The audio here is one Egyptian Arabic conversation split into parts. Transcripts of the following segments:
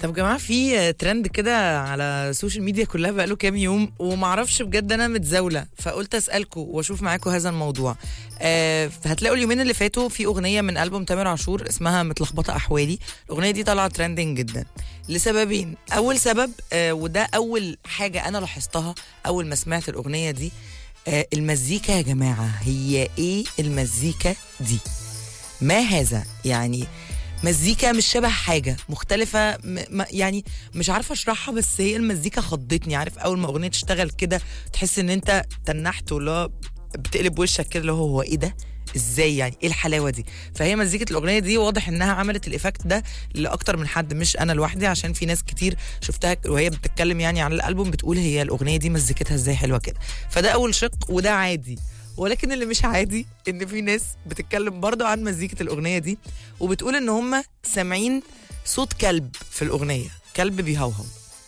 طب يا جماعه في ترند كده على السوشيال ميديا كلها بقاله كام يوم ومعرفش بجد انا متزاوله فقلت اسالكم واشوف معاكم هذا الموضوع آه هتلاقوا اليومين اللي فاتوا في اغنيه من البوم تامر عاشور اسمها متلخبطه احوالي الاغنيه دي طالعه ترندنج جدا لسببين اول سبب آه وده اول حاجه انا لاحظتها اول ما سمعت الاغنيه دي آه المزيكا يا جماعه هي ايه المزيكا دي ما هذا يعني مزيكا مش شبه حاجة مختلفة م- م- يعني مش عارفة اشرحها بس هي المزيكا خضتني عارف اول ما اغنية تشتغل كده تحس ان انت تنحت اللي هو بتقلب وشك كده اللي هو هو ايه ده ازاي يعني ايه الحلاوه دي فهي مزيكه الاغنيه دي واضح انها عملت الايفكت ده لاكتر من حد مش انا لوحدي عشان في ناس كتير شفتها وهي بتتكلم يعني عن الالبوم بتقول هي الاغنيه دي مزيكتها ازاي حلوه كده فده اول شق وده عادي ولكن اللي مش عادي ان في ناس بتتكلم برضه عن مزيكه الاغنيه دي وبتقول ان هم سامعين صوت كلب في الاغنيه كلب بيهوهو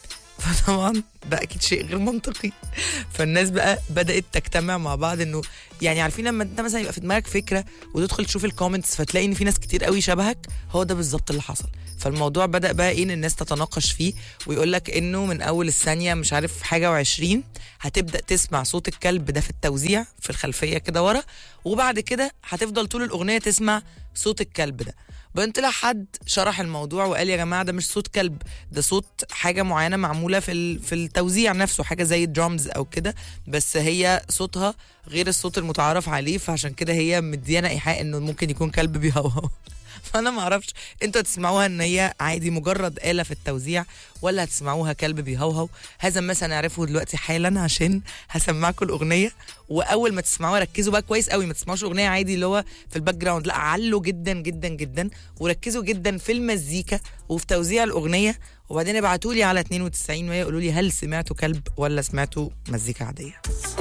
فطبعا ده اكيد شيء غير منطقي فالناس بقى بدات تجتمع مع بعض انه يعني عارفين لما انت مثلا يبقى في دماغك فكره وتدخل تشوف الكومنتس فتلاقي ان في ناس كتير قوي شبهك هو ده بالظبط اللي حصل فالموضوع بدا بقى ايه ان الناس تتناقش فيه ويقول لك انه من اول الثانيه مش عارف حاجه وعشرين هتبدا تسمع صوت الكلب ده في التوزيع في الخلفيه كده ورا وبعد كده هتفضل طول الاغنيه تسمع صوت الكلب ده بعدين طلع حد شرح الموضوع وقال يا جماعه ده مش صوت كلب ده صوت حاجه معينه معموله في ال- في التوزيع نفسه حاجه زي الدرامز او كده بس هي صوتها غير الصوت المتعارف عليه فعشان كده هي مديانا ايحاء انه ممكن يكون كلب بيهوهو فانا ما اعرفش انتوا هتسمعوها ان هي عادي مجرد آلة في التوزيع ولا هتسمعوها كلب بيهوهو هذا ما سنعرفه دلوقتي حالا عشان هسمعكم الاغنيه واول ما تسمعوها ركزوا بقى كويس قوي ما تسمعوش الاغنيه عادي اللي هو في الباك جراوند لا علوا جدا جدا جدا وركزوا جدا في المزيكا وفي توزيع الاغنيه وبعدين ابعتوا لي على 92 ويقولوا لي هل سمعتوا كلب ولا سمعتوا مزيكا عاديه